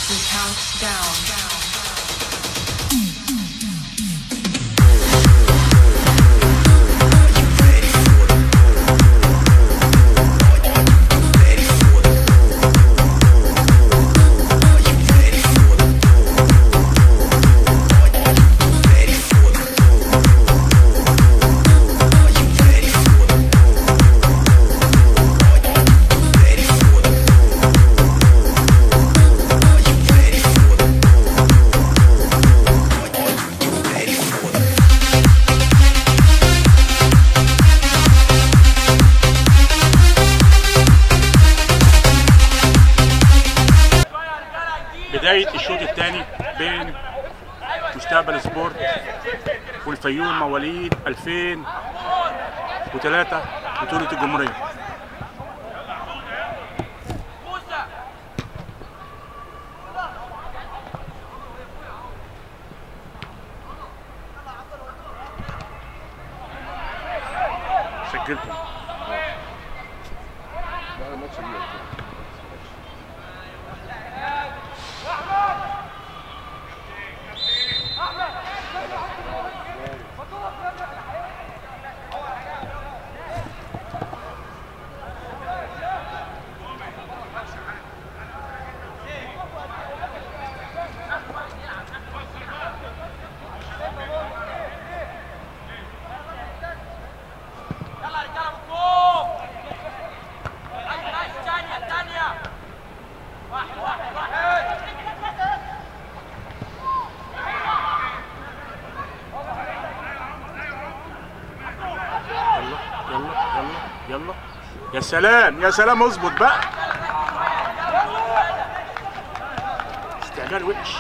We count down. بداية الشوط الثاني بين مستقبل سبورت والفيوم مواليد 2003 بطولة الجمهورية سجلتم يلا يا رجاله بالجول ايوه ماشي الثانيه الثانيه واحد واحد واحد يلا يلا يلا يلا يا سلام يا سلام اظبط بقى استعجال وحش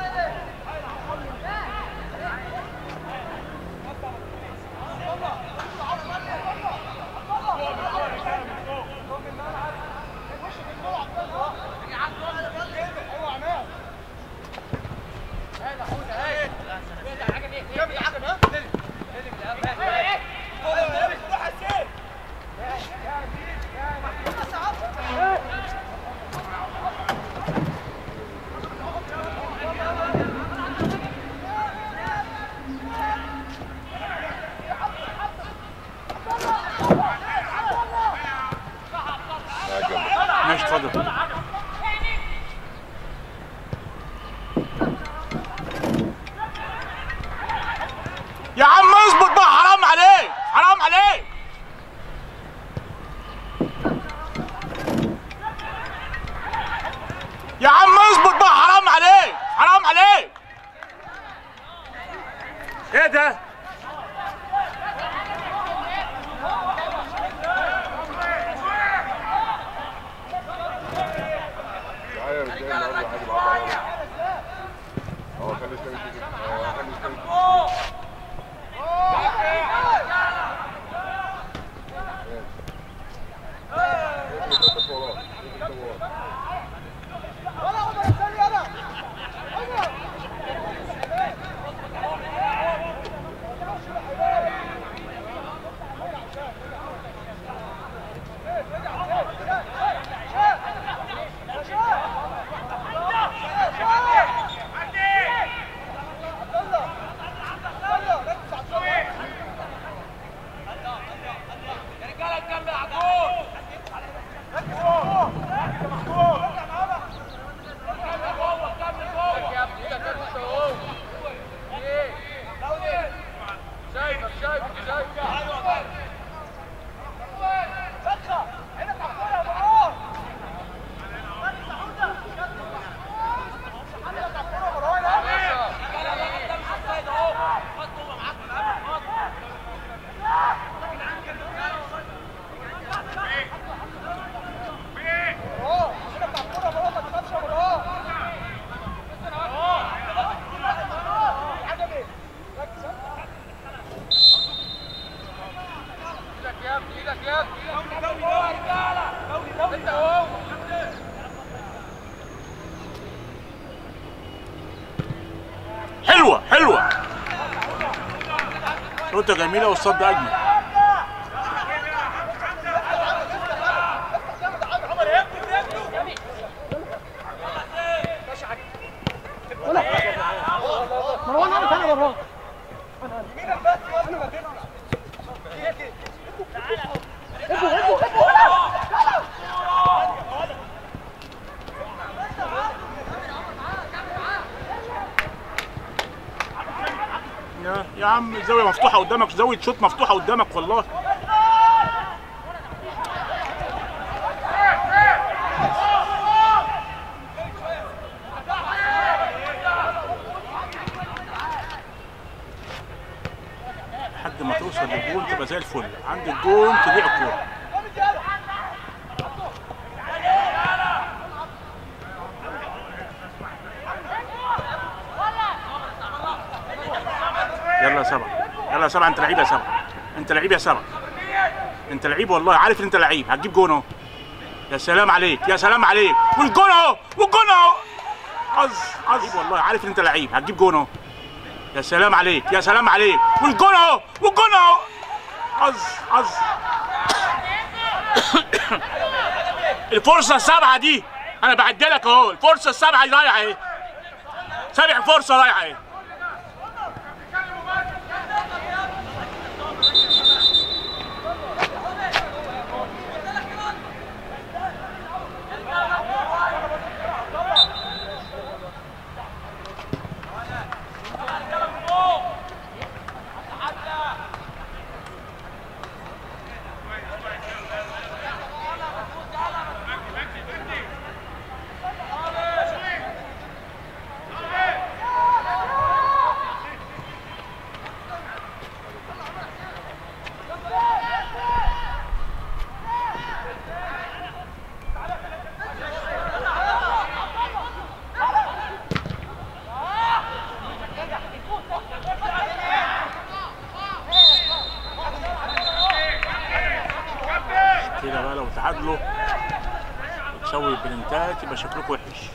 ماشي اتفضل يا عم اظبط بقى حرام عليك حرام عليك يا عم اظبط بقى حرام عليك حرام عليك ايه ده تعالى يا رجاله النهارده عادي بعض اه خلي الثاني كده اه خلي الثاني كده ماشي. اقفل الخطة وراه. اقفل الخطة وراه. يا رجاله نكمل على الجول كمل جوه كمل جوه يا ابني ايدك انت اهو ايه شايفك شايفك شايفك ايدك يا ابني ايدك يا ابني انت اهو حلوه حلوه نقطه جميله والصد اجمل يا عم زاويه مفتوحه قدامك زاويه شوط مفتوحه قدامك والله لحد ما توصل للجون تبقى زي الفل عند الجون تضيع الكوره يلا يا سبعة يلا يا سبعة انت لعيب يا سبعة انت لعيب يا سبعة انت لعيب والله عارف ان انت لعيب هتجيب جون اهو يا سلام عليك يا سلام عليك والجون اهو والجون اهو حظ حظ والله عارف ان انت لعيب هتجيب جون اهو يا سلام عليك يا سلام عليك والجون اهو والجون اهو حظ حظ الفرصة السابعة دي أنا بعدي لك أهو الفرصة السابعة دي رايحة أهي سابع فرصة رايحة أهي كده بقى لو تعادلوا وتسوي البلنتات يبقى شكلكم وحش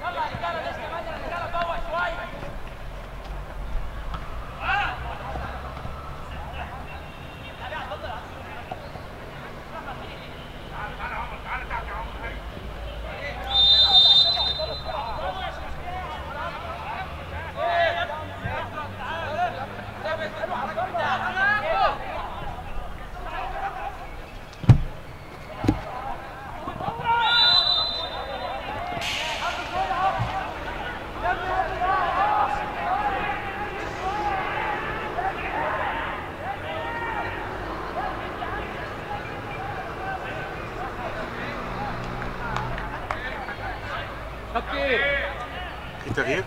في تغيير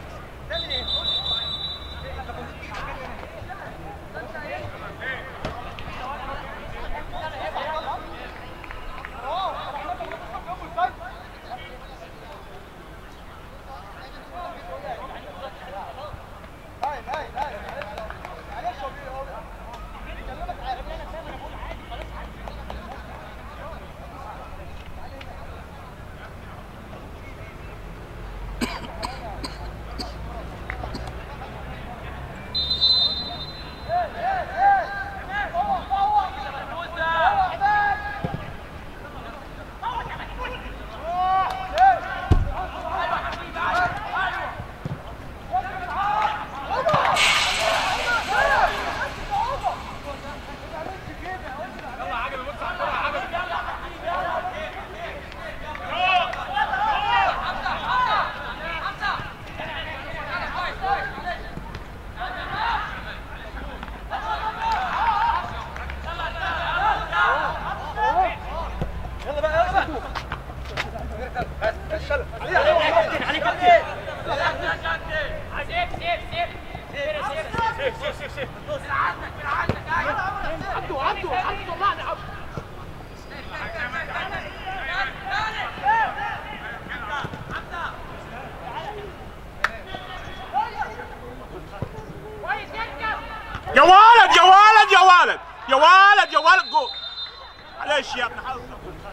يا ولد يا ولد يا ولد يا ولد يا ولد جول معلش يا ابن حظك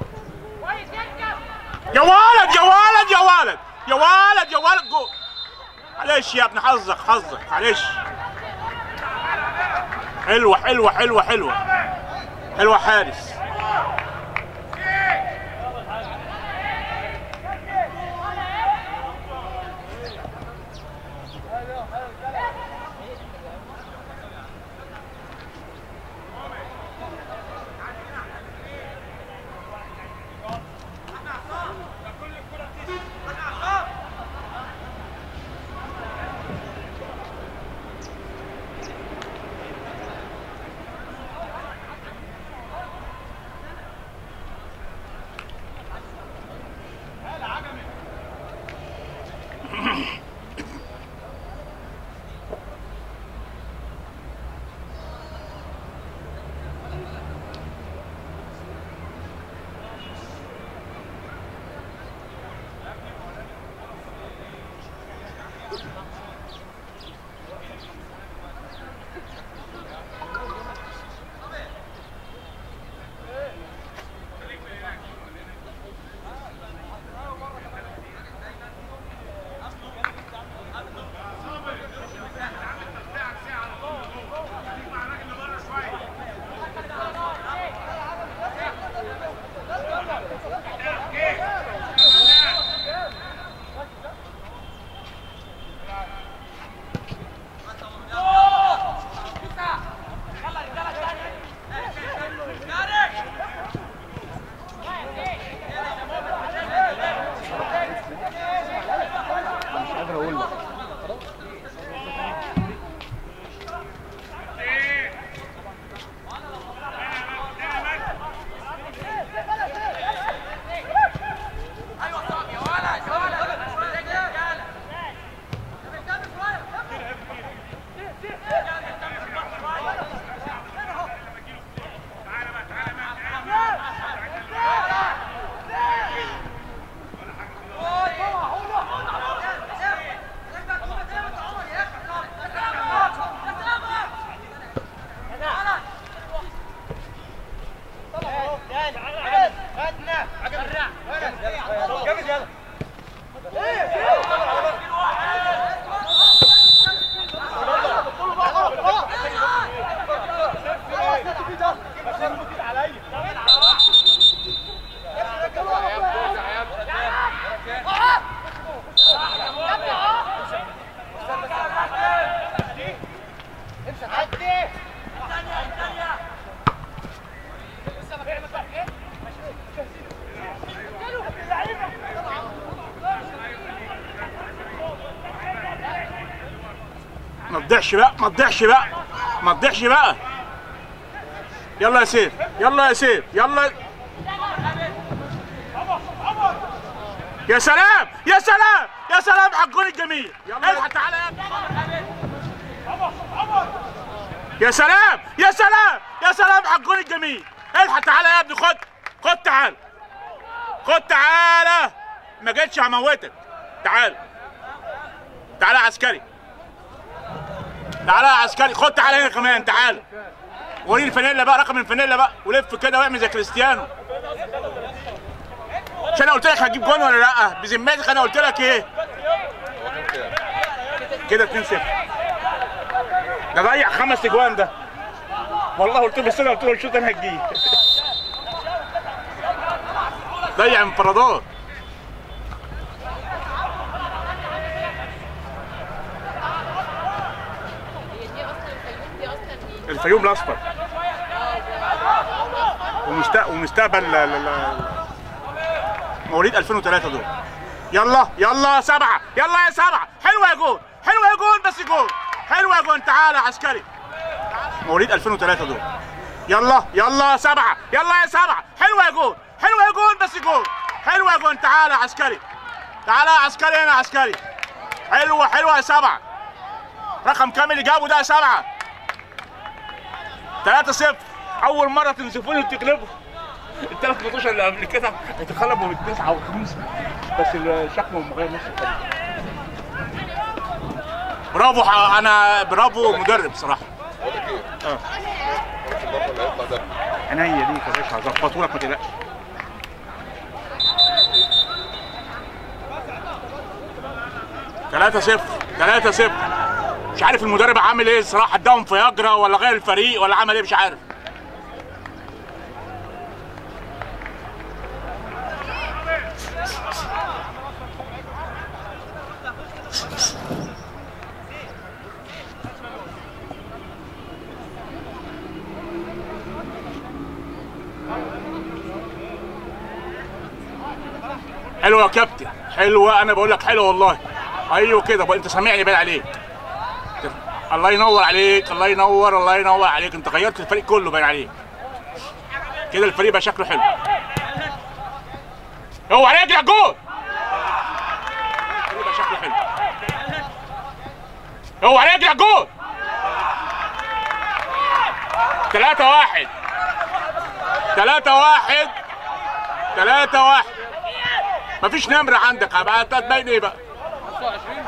يا ولد يا ولد يا ولد يا ولد يا ولد جول معلش يا ابن حظك حظك معلش حلوه حلوه حلوه حلوه حلوه حارس مش قادر اقول لك ما تضيعش بقى ما تضيعش بقى ما تضيعش بقى يلا يا سيف يلا يا سيف يلا يا سلام يا سلام يا سلام على الجول الجميل يلا الحق تعالى يا ابني. يا سلام يا سلام يا سلام على الجول الجميل الحق تعالى يا ابني خد خد تعالى خد تعالى ما جيتش هموتك تعالى تعالى يا عسكري تعالى يا عسكري خد تعالى هنا كمان تعالى وريني الفانيلا بقى رقم الفانيلا بقى ولف كده واعمل زي كريستيانو مش انا قلت لك هتجيب جون ولا لا بذمتك انا قلت لك ايه هو كان كام؟ كده 2 0 ده ضيع خمس اجوان ده والله قلت له بس انا قلت له الشوط انا هتجيب ضيع انفرادات هي دي اصلا الفيوم دي اصلا مين؟ الفيوم الاصفر ومست... ومستقبل ل- ل- ل- مواليد 2003 دول يلا يلا سبعة يلا يا سبعة حلوة يا جول حلوة يا جول بس جول حلوة يا جول تعالى يا عسكري مواليد 2003 دول يلا يلا سبعة يلا يا سبعة حلوة يا جول حلوة يا جول بس جول حلوة يا جول تعالى يا عسكري تعالى يا عسكري هنا يا عسكري حلوة حلوة يا سبعة رقم كام اللي جابه ده يا سبعة 3 0 اول مره تنسفوني وتغلبوا الثلاث ماتشات اللي قبل كده اتغلبوا بالتسعه والخمسه بس الشحن والمغير نفس الكلام برافو ح- انا برافو مدرب صراحه بقول لك ايه؟ اه ماتش البطل اللي هيطلع ده عينيا ليك يا باشا هظبطه لك ما تقلقش ثلاثة صفر ثلاثة صفر مش عارف المدرب عامل ايه الصراحة اداهم فياجرا ولا غير الفريق ولا عمل ايه مش عارف حلوه يا كابتن حلوه انا بقول لك حلوه والله ايوه كده بقى انت سامعني باين عليك الله ينور عليك الله ينور الله ينور عليك انت غيرت الفريق كله باين عليك كده الفريق بقى شكله حلو هو عليك يا جول الفريق بقى شكله حلو هو عليك يا جول ثلاثة واحد ثلاثة واحد ثلاثة واحد مفيش نمرة عندك هبقى هتبين ايه بقى 25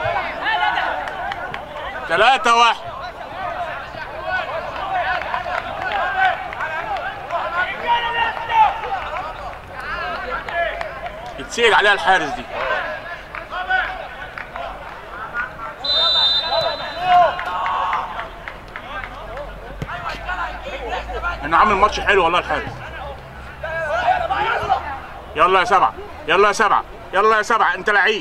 3 واحد يتسيل عليها الحارس دي انه عامل ماتش حلو والله الحارس يلا يا سبعة يلا يا سبعة يلا يا سبعة انت لعيب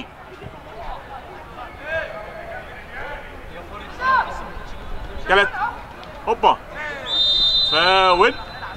تلات هوبا فاول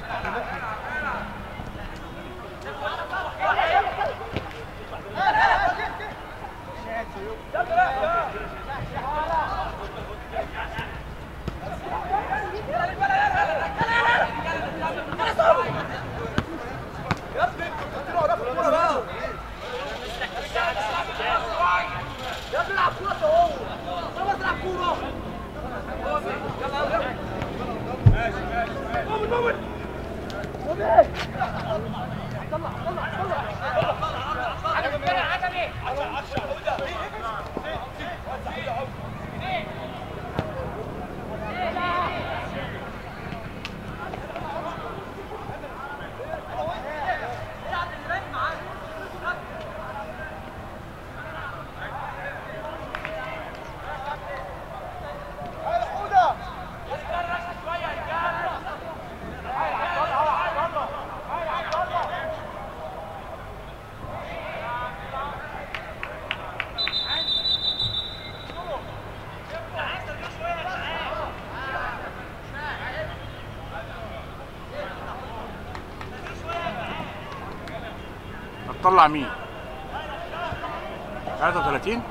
هتطلع مين 33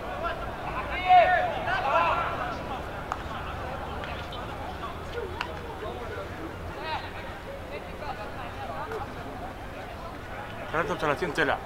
33 طلع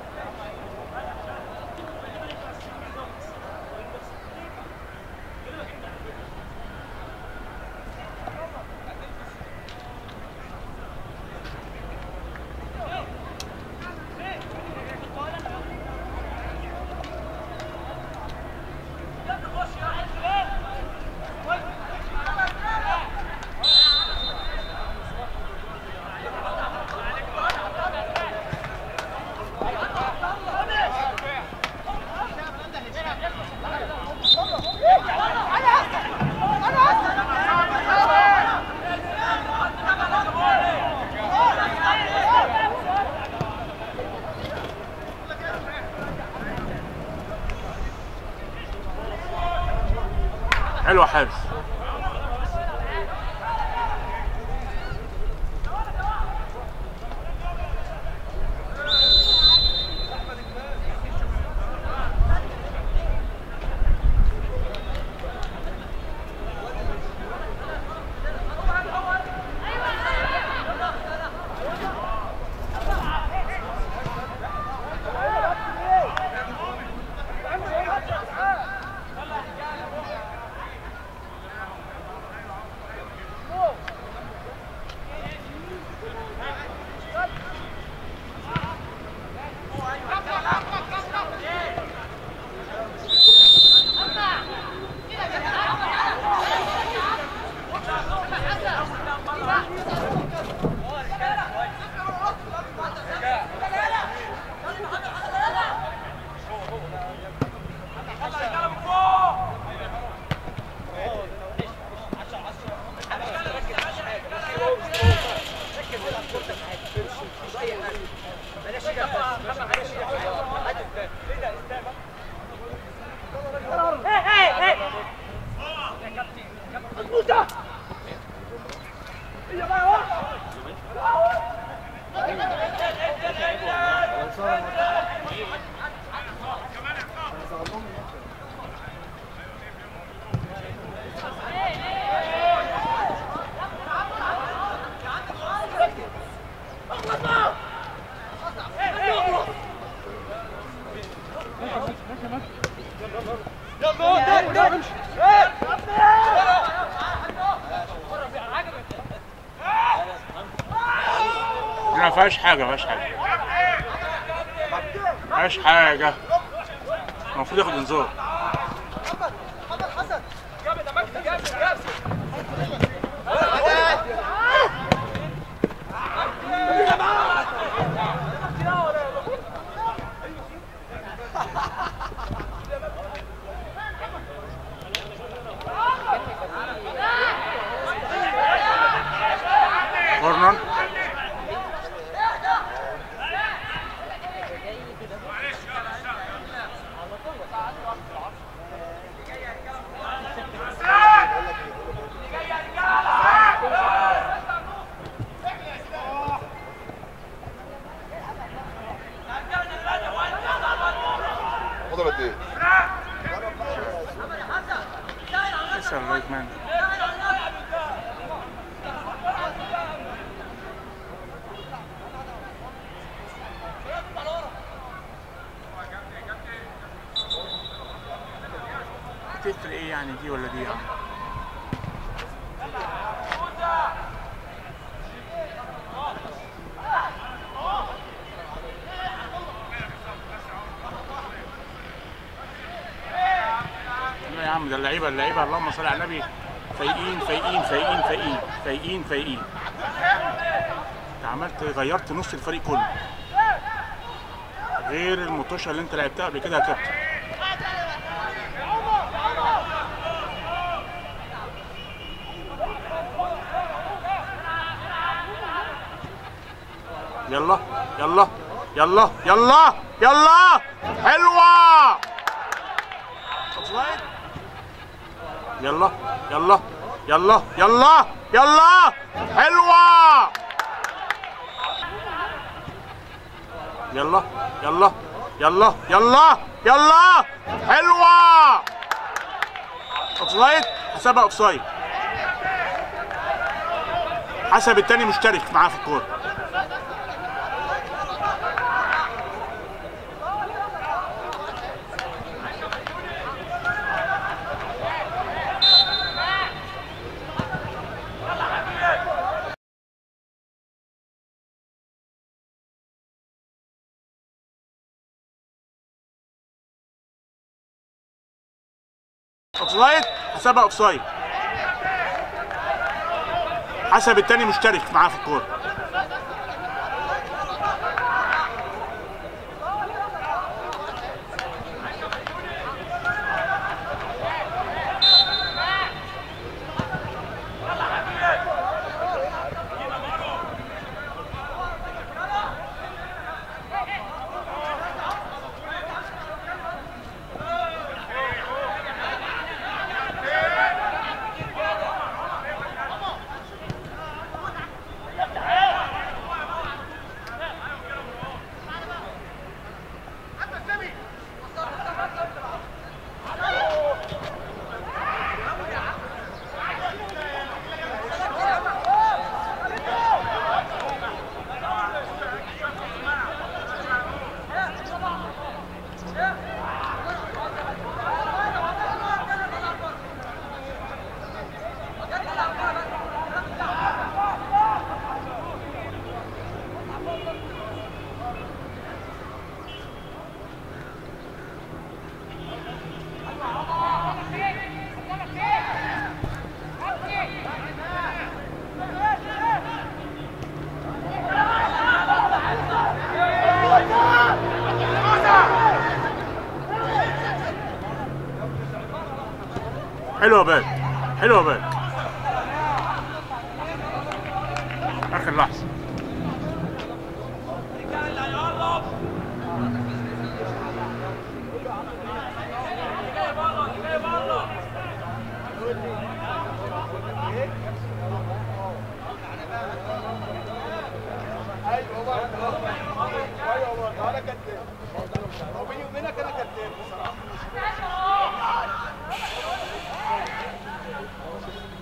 حلو يا حارس ما فيهاش حاجة ما فيهاش حاجة ما فيهاش حاجة المفروض ياخد انذار جامد يا مجدي جامد جامد كورنر فاضل قد ايه؟ اسال الرايت مان تفرق ايه يعني دي ولا دي يعني لا يا عم ده اللعيبه اللعيبه اللهم صل على النبي فايقين فايقين فايقين فايقين فايقين فايقين انت عملت غيرت نص الفريق كله غير المطوشه اللي انت لعبتها قبل كده يا كابتن يلا يلا يلا يلا يلا حلوه يلا يلا يلا يلا يلا حلوة يلا يلا يلا يلا يلا حلوة اوفسايد حسبها اوفسايد حسب التاني مشترك معاه في الكورة اوفسايد حسبها اوفسايد حسب التاني مشترك معاه في الكورة حلوة باك حلوة باك آخر لحظة انا كداب وبيني وبينك انا كداب بصراحه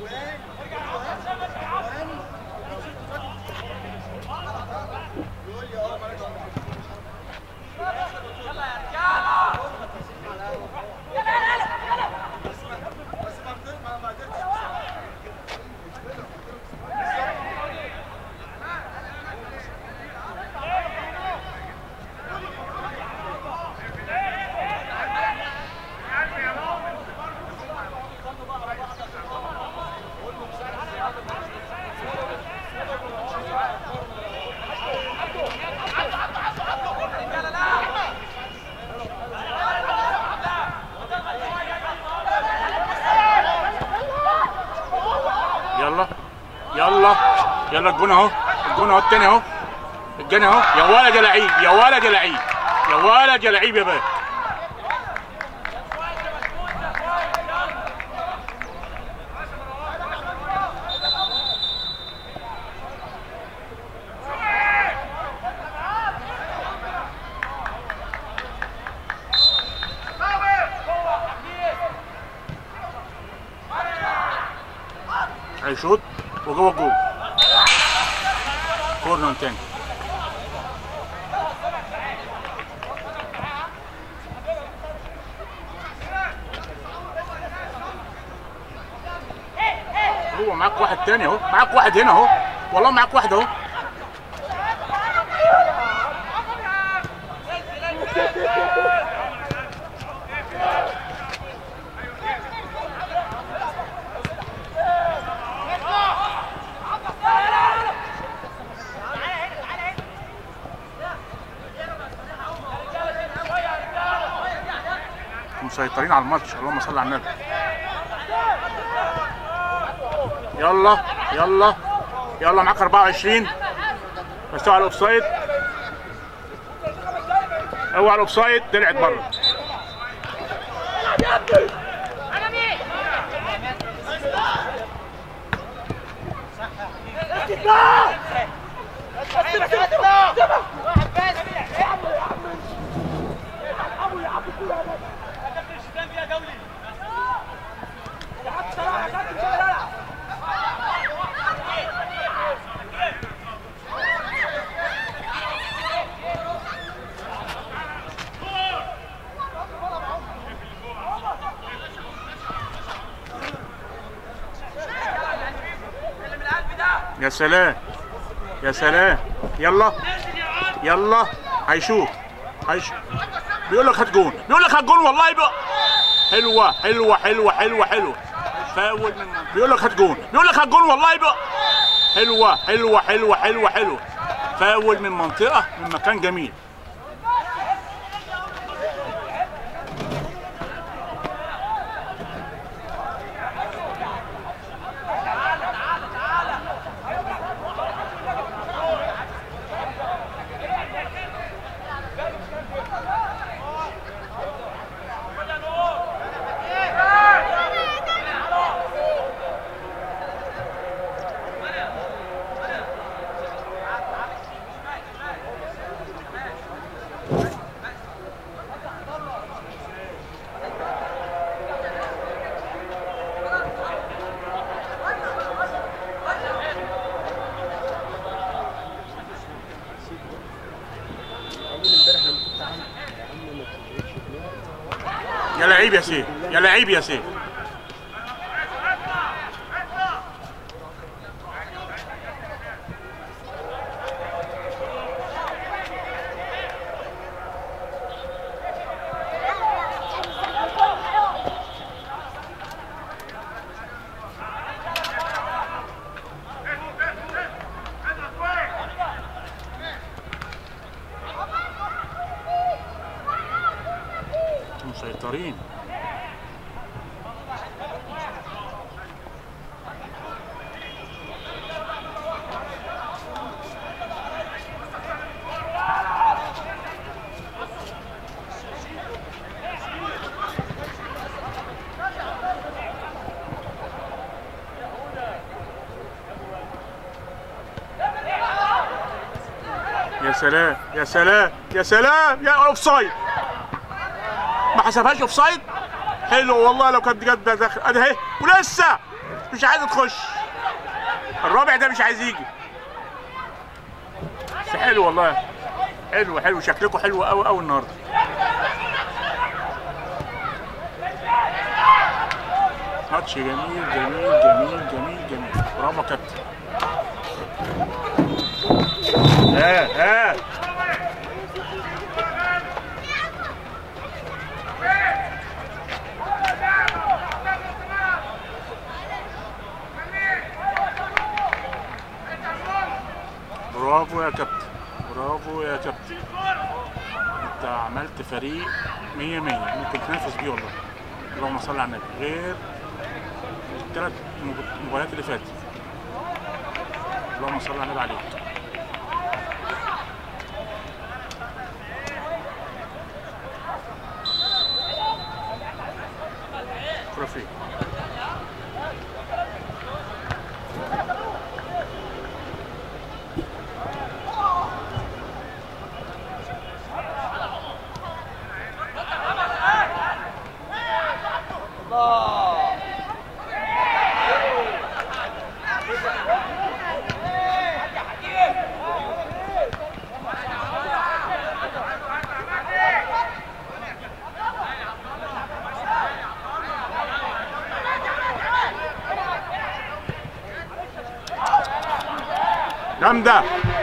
يلا يلا الجون اهو الجون اهو التاني اهو الجون اهو يا ولد يا لعيب يا ولد يا لعيب يا ولد يا لعيب يا باك هيشوط وجوه الجول كورنر تاني هو معاك واحد تاني اهو معاك واحد هنا اهو والله معاك واحد اهو مسيطرين على الماتش اللهم صل على النبي يلا يلا يلا معاك 24 بس اوعى الاوفسايد اوعى الاوفسايد طلعت بره يا سلام يا سلام يلا يلا هيشوف هيشوف بيقول لك هات جون بيقول لك هات جون والله بقى حلوه حلوه حلوه حلوه حلوه فاول من بيقول لك هات جون بيقول لك هات جون والله بقى حلوه حلوه حلوه حلوه حلوه فاول من منطقه من مكان جميل يا لعيب يا سيف يا لعيب يا سيف مسيطرين يا سلام يا سلام يا سلام يا اوف سايد ما حسبهاش اوف سايد حلو والله لو كانت جت داخل ادي اهي ولسه مش عايزه تخش الرابع ده مش عايز يجي بس حلو والله حلو حلو شكلكم حلو قوي قوي النهارده ماتش جميل جميل جميل جميل جميل برافو يا كابتن ها ها برافو يا كابتن برافو يا كابتن انت عملت فريق مية مية ممكن تنافس بيه والله اللهم صل على النبي غير الثلاث مباريات اللي فاتت اللهم صل على النبي عليك كرة فين جامدة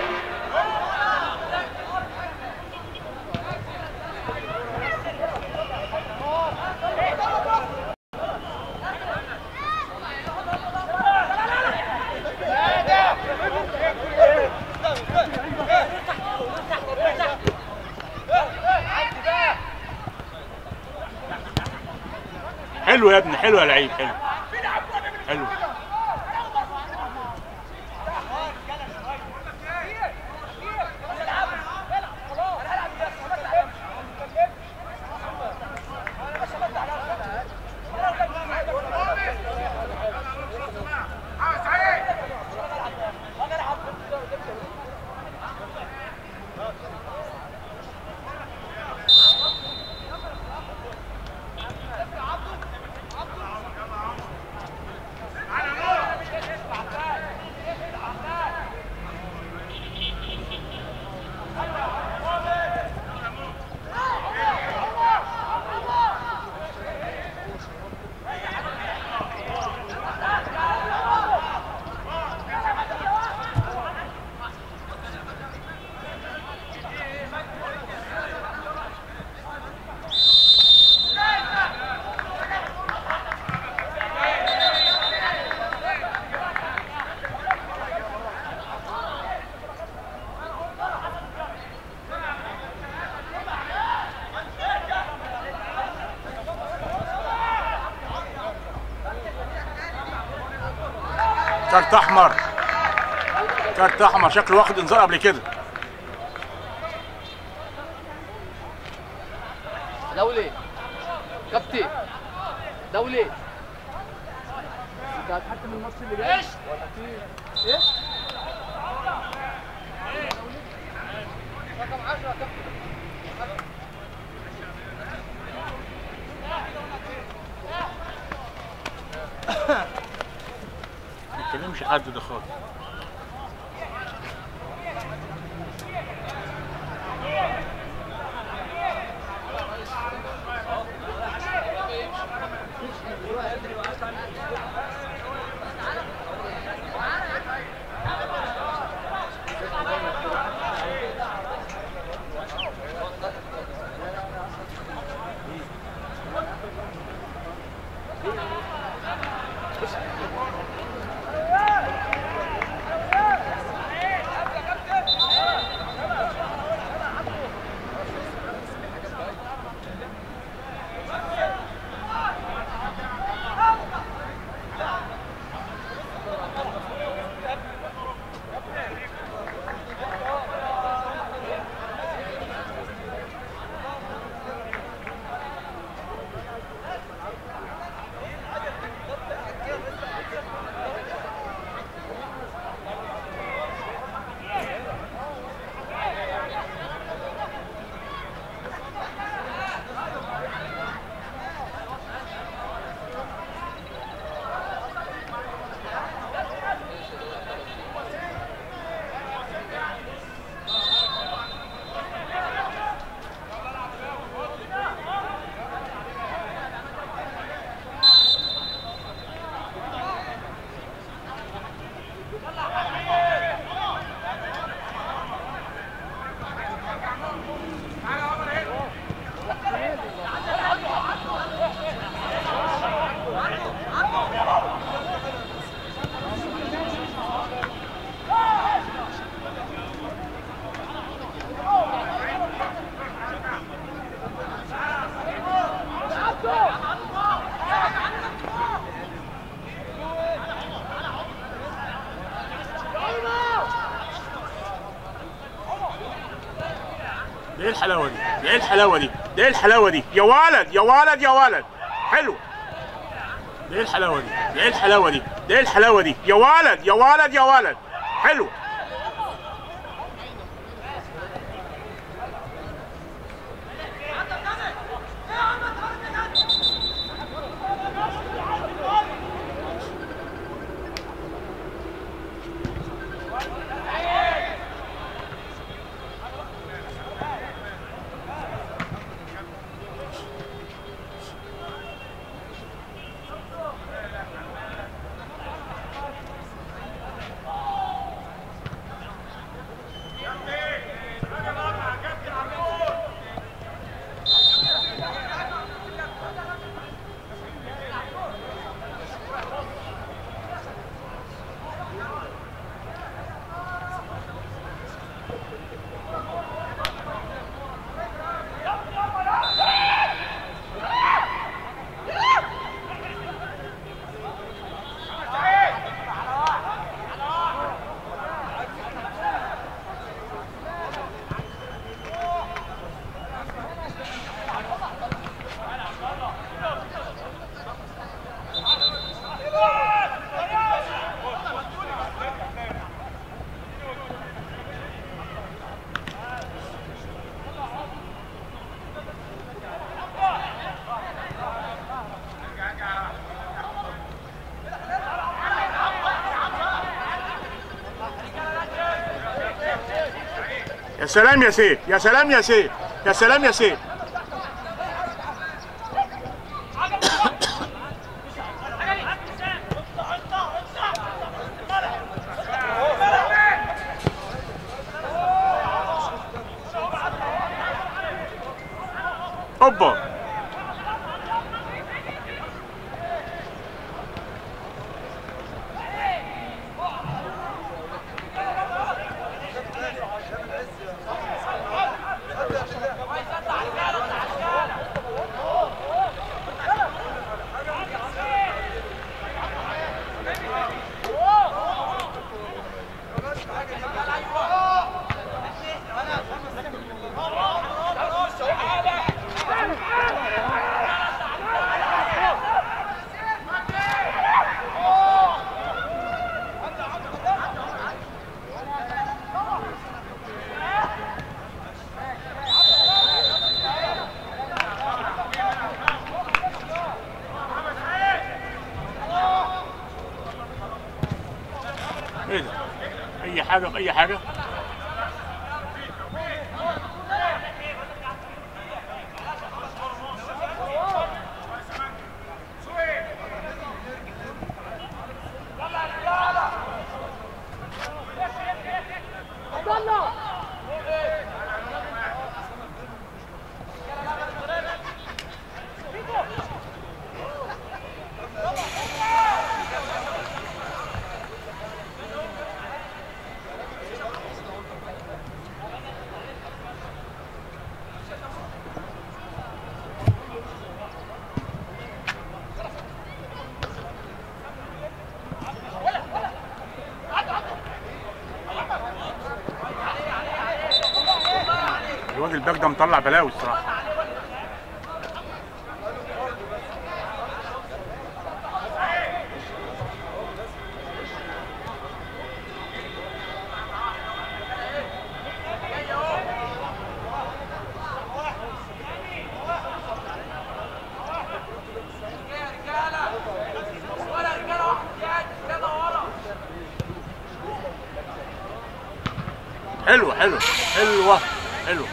حلو يا ابني حلو يا لعيب حلو حلو كارت احمر كارت احمر شكله واخد انذار قبل كده دولي كابتن دولي انت هتحكم الماتش اللي جاي ولا في ايه؟ رقم 10 يا كابتن ما تكلمش حد ده خالص الحلاوه دي ده ايه الحلاوه دي ده ايه الحلاوه دي يا ولد يا ولد يا ولد حلو ده ايه الحلاوه دي ده ايه الحلاوه دي ده ايه الحلاوه دي يا ولد يا ولد يا ولد حلو يا سلام يا سيف يا سلام يا سيف يا سلام يا سيف اوبا ايه ده اي حاجه اي حاجه الواد الباك ده مطلع بلاوي الصراحه حلوه حلوه حلوه حلوه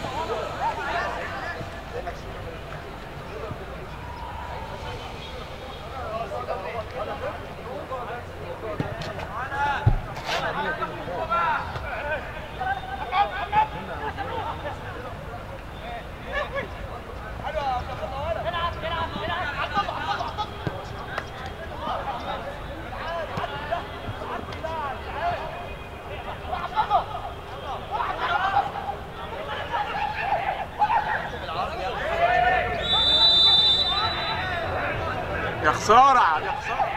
يا خساره يا خساره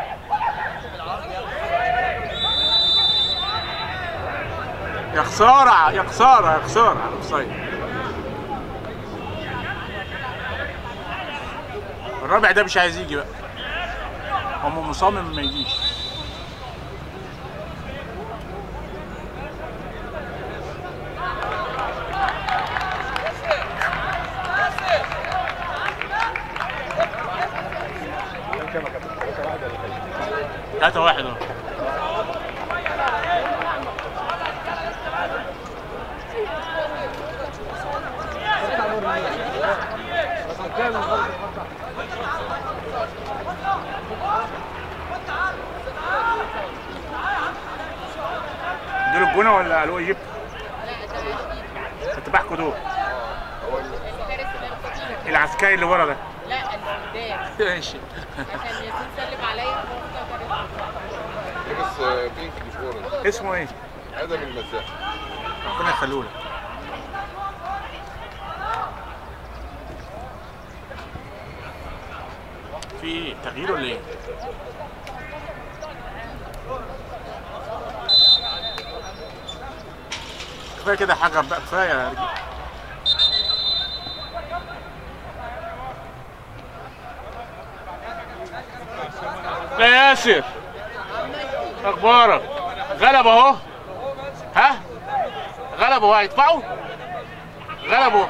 يا خساره يا خساره يا خساره اوفسايد الرابع ده مش عايز يجي بقى هم مصمم ما يجيش ثلاثة واحد اهو دول الجونة ولا الو ايجيبت؟ لا ده تتبعكوا دول الفارس اللي العسكري اللي ورا ده لا اللي قدام ماشي عشان ياسين سلم عليا لابس آه، بينك مش اورنج اسمه ايه؟ ادم المزاح ربنا يخليه لك في ايه؟ تغيير ولا ايه؟ كفايه كده حاجه بقى كفايه يا رجل. يا ياسر اخبارك غلب اهو ها غلبوا هيدفعوا غلبوا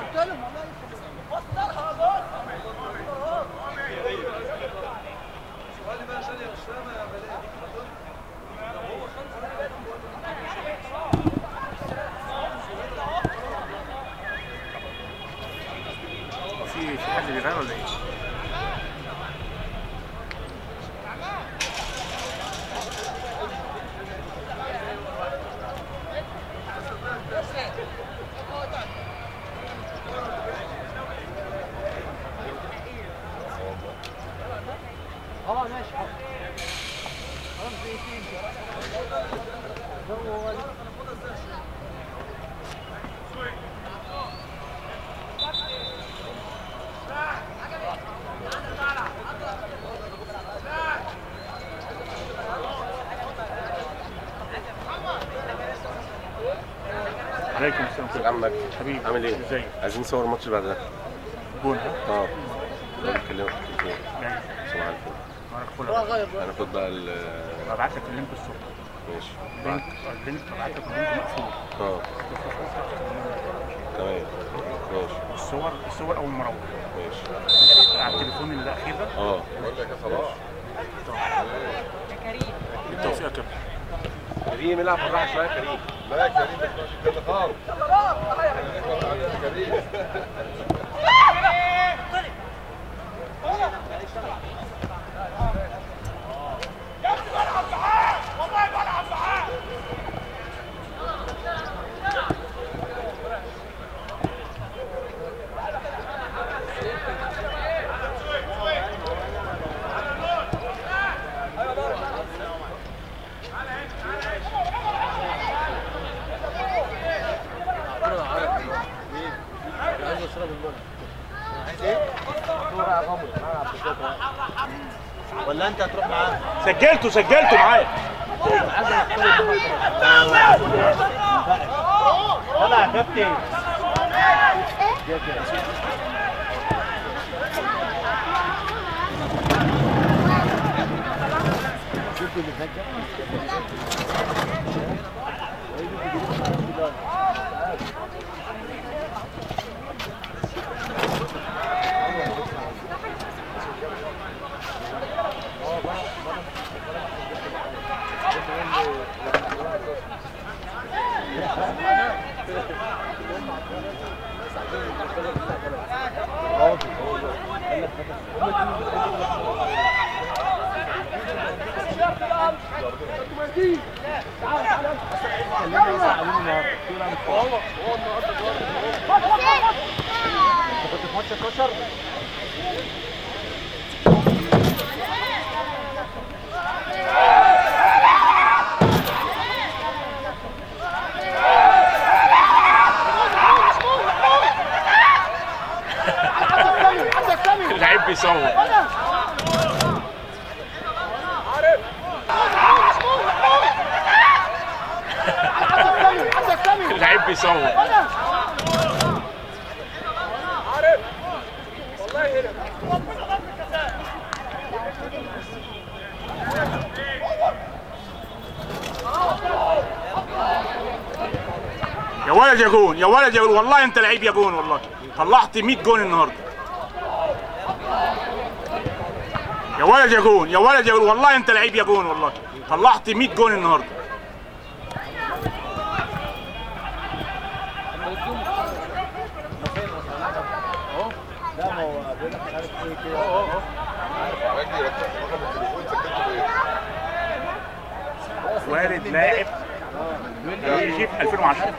في في حد بيغير ولا ايه؟ عليكم السلام محمد حبيبي عامل ايه؟ ازيك؟ عايزين نصور الماتش اللي بعد ده جون ها؟ اه لو بكلمك في التليفون يعني صباح الفل معرف فل هناخد بقى ال ببعت لك اللينك الصبح ماشي اللينك اللينك ببعت لك اللينك مقفول اه تمام ماشي الصور الصور اول ما اروح ماشي على التليفون الاخير ده اه بقول لك يا صلاح بالتوفيق يا كابتن كريم العب بالراحه شويه كريم لا يا كريم مش كده خالص يا كريم ولا انت هتروح معاه؟ سجلته سجلته معايا طلع يا كابتن اللعيب بيصور اللعيب بيصور عارف والله هنا يا ولد يا جون يا ولد يا جون والله انت لعيب يا جون والله طلعت 100 جون النهارده يا ولد يا جون يا ولد يا جون والله انت لعيب يا جون والله طلعت 100 جون النهارده لا ما هو بيقول لك مش عارف ايه كده مجدي رقم التليفون سجلته بايه؟ والد لاعب شيف 2010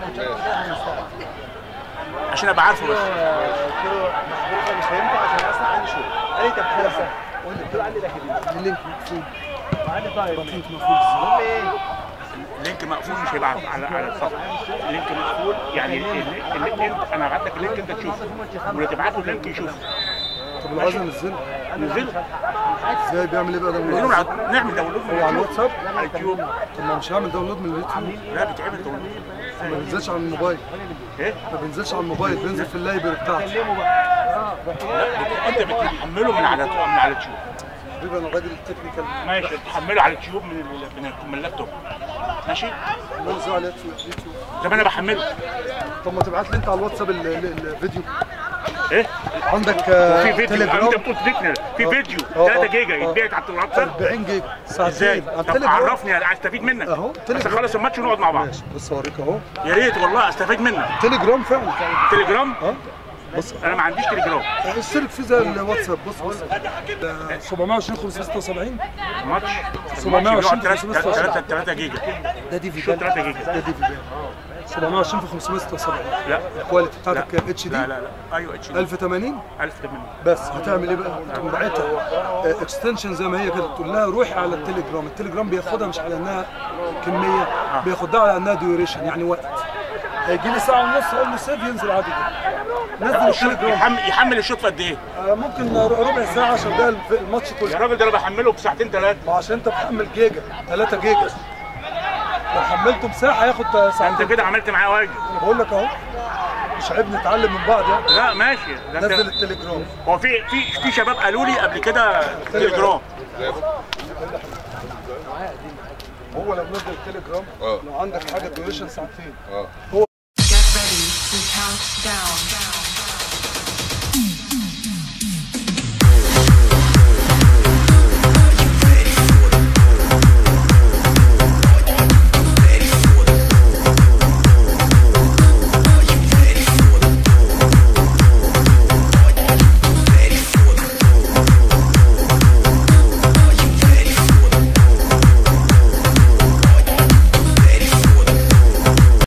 عشان ابقى عارفه بس قلت له محبوب مش هينفع عشان اصلا عندي شغل قال لي طب خلاص قلت له عندي لكن اللينك مقفول عندي طيب بطيء مقفول المهم ايه اللينك مقفول مش هيبقى على على الصفحه اللينك مقفول يعني ال- اللينك انت انا هبعت لك اللينك انت تشوفه واللي تبعت له اللينك يشوفه طب لو عايز انزله نزله ازاي بيعمل ايه بقى نزله داونلود؟ على- نعمل داونلود من هو على اليوتيوب الواتساب؟ على اليوتيوب طب ما مش هعمل داونلود من اليوتيوب لا بيتعمل داونلود ما بينزلش على الموبايل ايه ما بينزلش على الموبايل بينزل في اللايبرري بتاعتي لا انت بتحمله من على من على اليوتيوب بيبقى انا راجل تكنيكال ماشي تحمله على اليوتيوب من ال- من ال- من اللابتوب ماشي بنزله على اليوتيوب زي ما انا بحمله طب ما تبعت لي انت على الواتساب ال- ال- الفيديو ايه عندك آه، في فيديو تليجرام انت بتقول فيديو في فيديو اه، 3 اه، جيجا اه. يتبعت على الواتساب 40 جيجا ازاي؟ ساعتين على طب التليجرام عرفني استفيد منك اهو بس تليجرام اخلص الماتش ونقعد مع بعض ماشي بص اوريك اهو يا ريت والله استفيد منك تليجرام فعلا تليجرام اه بص انا ما عنديش تليجرام اشترك في زي الواتساب بص بص آه، 720 576 ماتش 720 3 3 جيجا ده دي في شو 3 جيجا ده دي في بال 720 في 576 لا الكواليتي بتاعتك اتش دي لا لا لا ايوه اتش 1080 1080 بس هتعمل ايه بقى؟ تقوم باعتها اكستنشن زي ما هي كده تقول لها روحي على التليجرام، التليجرام بياخدها مش على انها كميه بياخدها على انها ديوريشن يعني وقت. هيجي لي ساعه ونص اقول له سيف ينزل عادي جدا. نزل التليجرام يحمل يحمل الشوط في قد ايه؟ آه، ممكن ربع ساعه 10 دقايق الف- الماتش يا كله راجل ده انا بحمله بساعتين ثلاثه ما عشان انت بتحمل جيجا 3 جيجا لو حملته بساعه هياخد انت ساعتين كده عملت معايا واجب بقول لك اهو مش عيب نتعلم من بعض يعني لا ماشي ده نزل انت التليجرام هو في في في شباب قالوا لي قبل كده تليجرام هو لو نزل التليجرام اه. لو عندك حاجه ديوريشن ساعتين اه Get ready to count down.